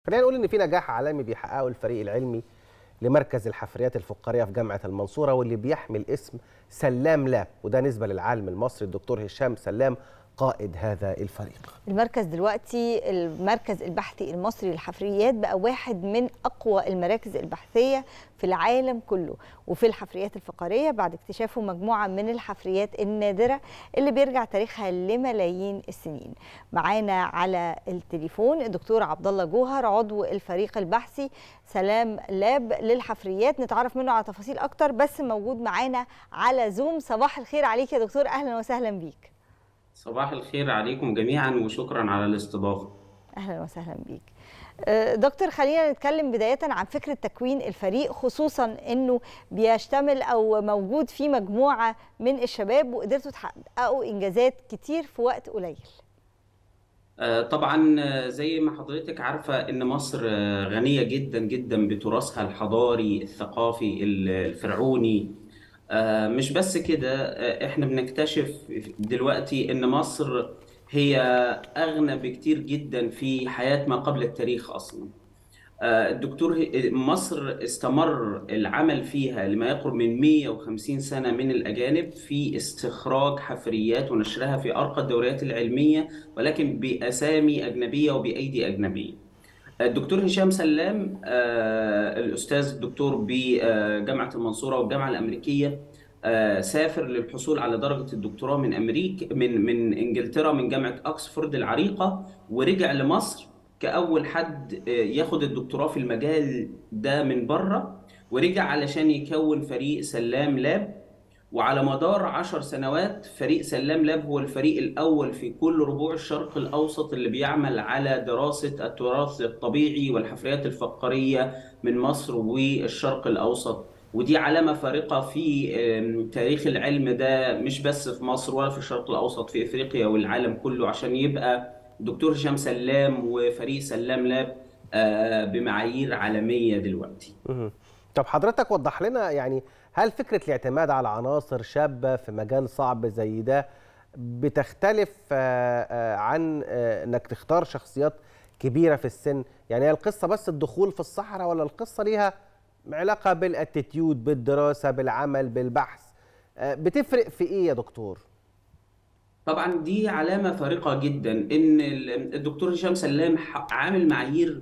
خلينا نقول ان في نجاح عالمي بيحققه الفريق العلمي لمركز الحفريات الفقاريه في جامعه المنصوره واللي بيحمل اسم سلام لاب وده نسبه للعالم المصري الدكتور هشام سلام قائد هذا الفريق المركز دلوقتي المركز البحثي المصري للحفريات بقى واحد من اقوى المراكز البحثيه في العالم كله وفي الحفريات الفقاريه بعد اكتشافه مجموعه من الحفريات النادره اللي بيرجع تاريخها لملايين السنين معانا على التليفون الدكتور عبد الله جوهر عضو الفريق البحثي سلام لاب للحفريات نتعرف منه على تفاصيل اكتر بس موجود معانا على زوم صباح الخير عليك يا دكتور اهلا وسهلا بيك صباح الخير عليكم جميعا وشكرا على الاستضافة اهلا وسهلا بيك دكتور خلينا نتكلم بداية عن فكرة تكوين الفريق خصوصا انه بيشتمل او موجود فيه مجموعة من الشباب وقدرتوا تحققوا انجازات كتير في وقت قليل طبعا زي ما حضرتك عارفة ان مصر غنية جدا جدا بتراثها الحضاري الثقافي الفرعوني مش بس كده احنا بنكتشف دلوقتي ان مصر هي اغنى بكتير جدا في حياة ما قبل التاريخ اصلا الدكتور مصر استمر العمل فيها لما يقرب من 150 سنة من الأجانب في استخراج حفريات ونشرها في أرقى الدوريات العلمية ولكن بأسامي أجنبية وبأيدي أجنبية الدكتور هشام سلام الأستاذ الدكتور بجامعة المنصورة والجامعة الأمريكية سافر للحصول على درجة الدكتوراه من أمريكا من من إنجلترا من جامعة أكسفورد العريقة ورجع لمصر كأول حد ياخد الدكتوراه في المجال ده من بره ورجع علشان يكون فريق سلام لاب وعلى مدار عشر سنوات فريق سلام لاب هو الفريق الأول في كل ربوع الشرق الأوسط اللي بيعمل على دراسة التراث الطبيعي والحفريات الفقارية من مصر والشرق الأوسط ودي علامة فارقة في تاريخ العلم ده مش بس في مصر ولا في الشرق الأوسط في إفريقيا والعالم كله عشان يبقى دكتور هشام سلام وفريق سلام لاب بمعايير عالمية دلوقتي طب حضرتك وضح لنا يعني هل فكرة الاعتماد على عناصر شابة في مجال صعب زي ده بتختلف عن انك تختار شخصيات كبيرة في السن يعني هي القصة بس الدخول في الصحراء ولا القصة ليها علاقة بالاتيتيود بالدراسة بالعمل بالبحث بتفرق في ايه يا دكتور؟ طبعا دي علامة فارقة جدا ان الدكتور هشام سلام عامل معايير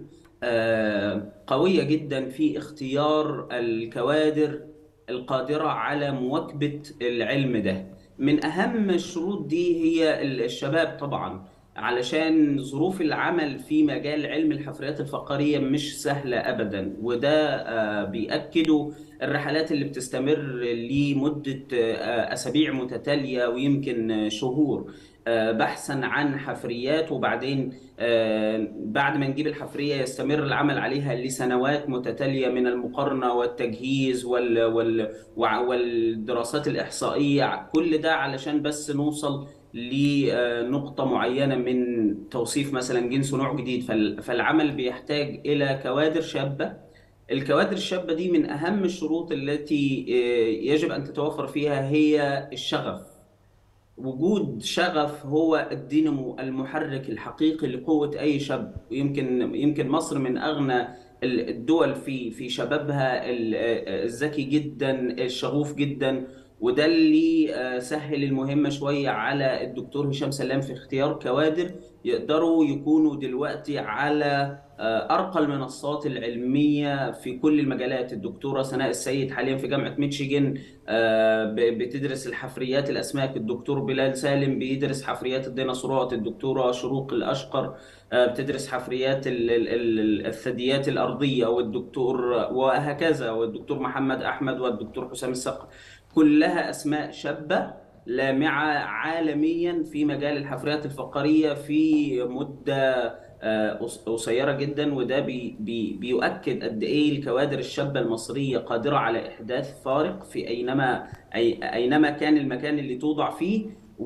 قوية جدا في اختيار الكوادر القادرة على مواكبة العلم ده من أهم الشروط دي هي الشباب طبعا علشان ظروف العمل في مجال علم الحفريات الفقارية مش سهلة أبدا وده بيأكده الرحلات اللي بتستمر لمدة أسابيع متتالية ويمكن شهور بحثا عن حفريات وبعدين بعد ما نجيب الحفرية يستمر العمل عليها لسنوات متتالية من المقارنة والتجهيز وال وال والدراسات الإحصائية كل ده علشان بس نوصل لنقطة معينة من توصيف مثلا جنس ونوع جديد فالعمل بيحتاج إلى كوادر شابة الكوادر الشابة دي من أهم الشروط التي يجب أن تتوفر فيها هي الشغف وجود شغف هو الدينامو المحرك الحقيقي لقوة أي شاب ويمكن يمكن مصر من أغنى الدول في في شبابها الذكي جدا الشغوف جدا وده اللي سهل المهمة شوية على الدكتور هشام سلام في اختيار كوادر يقدروا يكونوا دلوقتي على أرقى المنصات العلمية في كل المجالات الدكتورة سناء السيد حاليا في جامعة ميتشيجن بتدرس الحفريات الأسماك الدكتور بلال سالم بيدرس حفريات الديناصورات الدكتورة شروق الأشقر بتدرس حفريات الثدييات الأرضية والدكتور وهكذا والدكتور محمد أحمد والدكتور حسام السقا كلها أسماء شابة لامعة عالميا في مجال الحفريات الفقارية في مدة قصيرة جدا وده بي بي بيؤكد قد إيه الكوادر الشابة المصرية قادرة على إحداث فارق في أينما أي أينما كان المكان اللي توضع فيه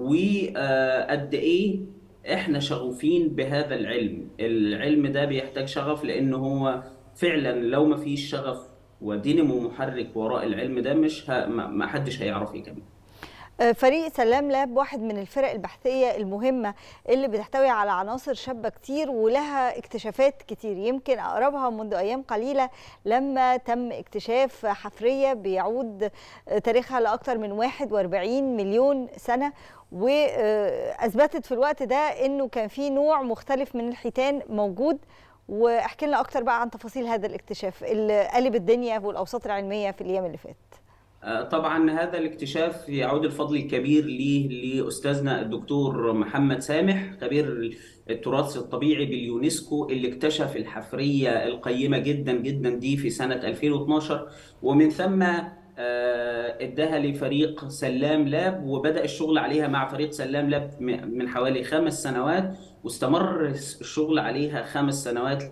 وقد إيه إحنا شغوفين بهذا العلم العلم ده بيحتاج شغف لأنه هو فعلا لو ما فيش شغف ودينامو محرك وراء العلم ده مش ه... ما حدش هيعرف يكمل فريق سلام لاب واحد من الفرق البحثيه المهمه اللي بتحتوي على عناصر شابه كتير ولها اكتشافات كتير يمكن اقربها منذ ايام قليله لما تم اكتشاف حفريه بيعود تاريخها لاكثر من 41 مليون سنه واثبتت في الوقت ده انه كان في نوع مختلف من الحيتان موجود واحكي لنا اكتر بقى عن تفاصيل هذا الاكتشاف اللي قلب الدنيا والاوساط العلميه في الايام اللي فاتت طبعا هذا الاكتشاف يعود الفضل الكبير ليه لاستاذنا الدكتور محمد سامح خبير التراث الطبيعي باليونسكو اللي اكتشف الحفريه القيمه جدا جدا دي في سنه 2012 ومن ثم اداها لفريق سلام لاب وبدا الشغل عليها مع فريق سلام لاب من حوالي خمس سنوات واستمر الشغل عليها خمس سنوات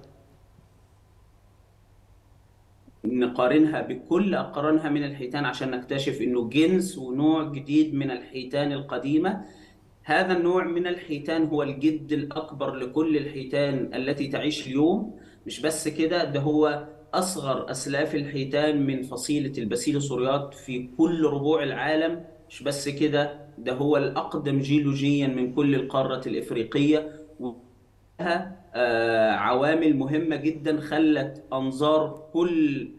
نقارنها بكل أقرانها من الحيتان عشان نكتشف إنه جنس ونوع جديد من الحيتان القديمة هذا النوع من الحيتان هو الجد الأكبر لكل الحيتان التي تعيش اليوم مش بس كده ده هو أصغر أسلاف الحيتان من فصيلة الباسيلوسوريات في كل ربوع العالم مش بس كده ده هو الأقدم جيولوجيا من كل القارة الإفريقية ولها عوامل مهمة جدا خلت أنظار كل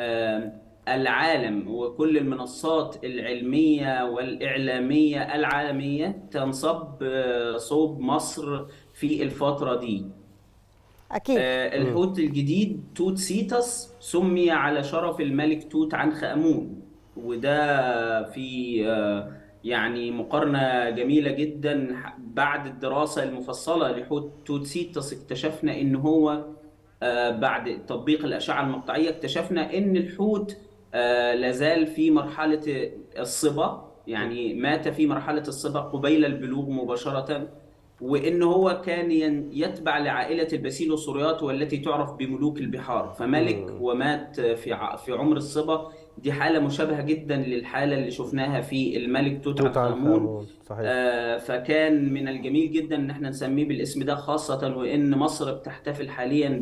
العالم وكل المنصات العلمية والإعلامية العالمية تنصب صوب مصر في الفترة دي أكيد الحوت الجديد توت سيتس سمي على شرف الملك توت عنخ آمون وده في يعني مقارنة جميلة جدا بعد الدراسة المفصلة لحوت توتسيتس اكتشفنا ان هو بعد تطبيق الأشعة المقطعية اكتشفنا ان الحوت لازال في مرحلة الصبا يعني مات في مرحلة الصبا قبيل البلوغ مباشرة وان هو كان يتبع لعائلة الباسيلوسوريات والتي تعرف بملوك البحار فملك ومات في في عمر الصبا دي حالة مشابهة جدا للحالة اللي شفناها في الملك توت عنخ آمون آه فكان من الجميل جدا ان احنا نسميه بالاسم ده خاصة وان مصر بتحتفل حاليا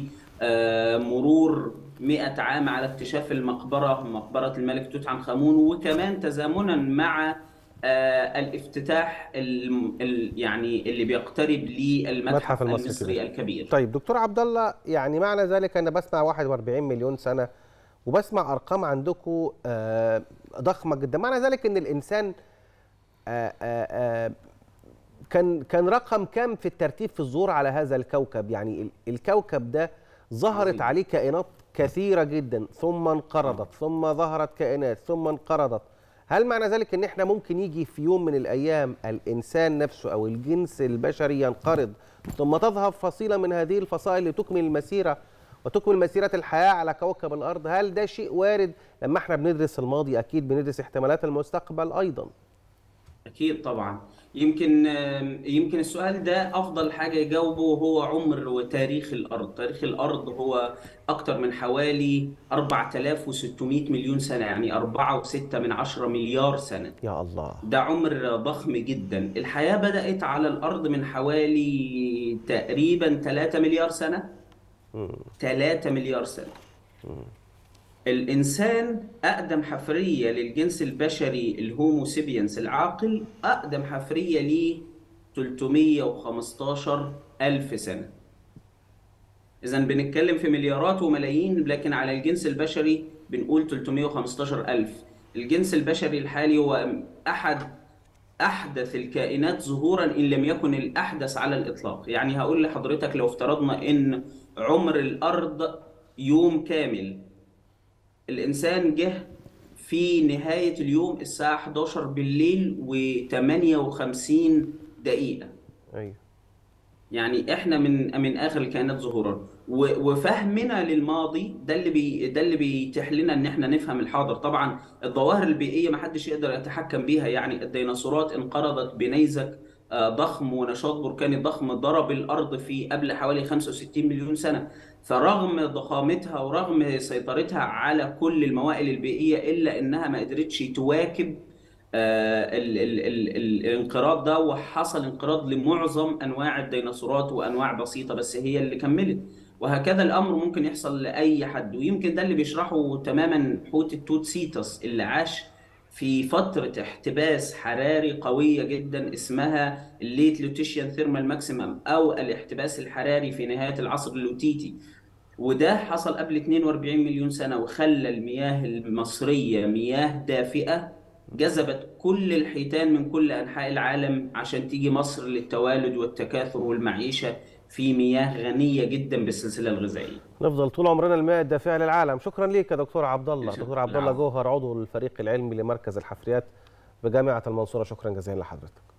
بمرور 100 عام على اكتشاف المقبرة مقبرة الملك توت عنخ آمون وكمان تزامنا مع آه الافتتاح ال ال يعني اللي بيقترب للمتحف المصري, المصري الكبير طيب دكتور عبد الله يعني معنى ذلك انا بسمع 41 مليون سنه وبسمع ارقام عندكم ضخمه جدا معنى ذلك ان الانسان آآ آآ كان كان رقم كام في الترتيب في الظهور على هذا الكوكب يعني الكوكب ده ظهرت عليه كائنات كثيره جدا ثم انقرضت ثم ظهرت كائنات ثم انقرضت هل معنى ذلك ان احنا ممكن يجي في يوم من الايام الانسان نفسه او الجنس البشري ينقرض ثم تظهر فصيله من هذه الفصائل لتكمل المسيره وتكمل مسيرة الحياة على كوكب الأرض هل ده شيء وارد لما احنا بندرس الماضي أكيد بندرس احتمالات المستقبل أيضا أكيد طبعا يمكن يمكن السؤال ده أفضل حاجة يجاوبه هو عمر وتاريخ الأرض تاريخ الأرض هو أكثر من حوالي 4600 مليون سنة يعني 4.6 من 10 مليار سنة يا الله ده عمر ضخم جدا الحياة بدأت على الأرض من حوالي تقريبا 3 مليار سنة 3 مليار سنة الإنسان أقدم حفرية للجنس البشري الهومو سيبينس العاقل أقدم حفرية ليه 315 ألف سنة إذا بنتكلم في مليارات وملايين لكن على الجنس البشري بنقول 315 ألف الجنس البشري الحالي هو أحد أحدث الكائنات ظهورا إن لم يكن الأحدث على الإطلاق يعني هقول لحضرتك لو افترضنا إن عمر الأرض يوم كامل الإنسان جه في نهاية اليوم الساعة 11 بالليل و58 دقيقة أيوه يعني احنا من من اخر الكائنات ظهورا وفهمنا للماضي ده اللي بي ده اللي بيتيح لنا ان احنا نفهم الحاضر طبعا الظواهر البيئيه ما حدش يقدر يتحكم بيها يعني الديناصورات انقرضت بنيزك ضخم ونشاط بركاني ضخم ضرب الارض في قبل حوالي 65 مليون سنه فرغم ضخامتها ورغم سيطرتها على كل الموائل البيئيه الا انها ما قدرتش تواكب ال ال ال الانقراض ده وحصل انقراض لمعظم انواع الديناصورات وانواع بسيطه بس هي اللي كملت وهكذا الامر ممكن يحصل لاي حد ويمكن ده اللي بيشرحه تماما حوت التوتسيتس اللي عاش في فترة احتباس حراري قوية جدا اسمها الليت لوتيشيان ثيرمال ماكسيمم أو الاحتباس الحراري في نهاية العصر اللوتيتي وده حصل قبل 42 مليون سنة وخلى المياه المصرية مياه دافئة جذبت كل الحيتان من كل أنحاء العالم عشان تيجي مصر للتوالد والتكاثر والمعيشة في مياه غنية جدا بالسلسلة الغذائية نفضل طول عمرنا الماء الدافئة للعالم شكرا ليك يا دكتور عبد الله شكراً. دكتور عبد الله العفو. جوهر عضو الفريق العلمي لمركز الحفريات بجامعة المنصورة شكرا جزيلا لحضرتك